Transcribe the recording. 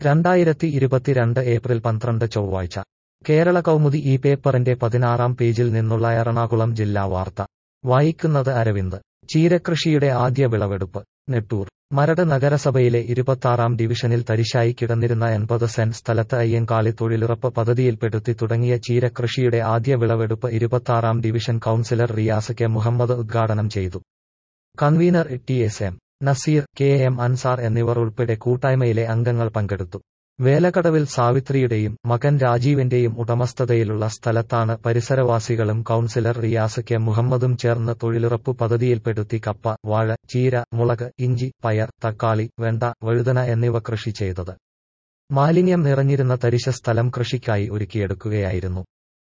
രണ്ടായിരത്തി ഇരുപത്തിരണ്ട് ഏപ്രിൽ പന്ത്രണ്ട് ചൊവ്വാഴ്ച കേരള കൗമുദി ഈ പേപ്പറിന്റെ പതിനാറാം പേജിൽ നിന്നുള്ള എറണാകുളം ജില്ലാ വാർത്ത വായിക്കുന്നത് അരവിന്ദ് ചീരകൃഷിയുടെ ആദ്യ വിളവെടുപ്പ് നെട്ടൂർ മരട് നഗരസഭയിലെ ഇരുപത്താറാം ഡിവിഷനിൽ തരിശായി കിടന്നിരുന്ന എൺപത് സെന്റ് സ്ഥലത്ത് അയ്യങ്കാളി തൊഴിലുറപ്പ് പദ്ധതിയിൽപ്പെടുത്തി തുടങ്ങിയ ചീരകൃഷിയുടെ ആദ്യ വിളവെടുപ്പ് ഇരുപത്താറാം division councillor Riyas K Muhammad ഉദ്ഘാടനം ചെയ്തു convener T S M Naseer K M Ansar എന്നിവർ ഉൾപ്പെടെ കൂട്ടായ്മയിലെ അംഗങ്ങൾ പങ്കെടുത്തു വേലക്കടവിൽ സാവിത്രിയുടെയും മകൻ രാജീവിന്റെയും ഉടമസ്ഥതയിലുള്ള സ്ഥലത്താണ് പരിസരവാസികളും കൌൺസിലർ റിയാസ് കെ മുഹമ്മദും ചേർന്ന് തൊഴിലുറപ്പു പദ്ധതിയിൽപ്പെടുത്തി കപ്പ വാഴ ചീര മുളക് ഇഞ്ചി പയർ തക്കാളി വെണ്ട വഴുതന എന്നിവ കൃഷി ചെയ്തത് മാലിന്യം നിറഞ്ഞിരുന്ന തരിശ സ്ഥലം കൃഷിക്കായി ഒരുക്കിയെടുക്കുകയായിരുന്നു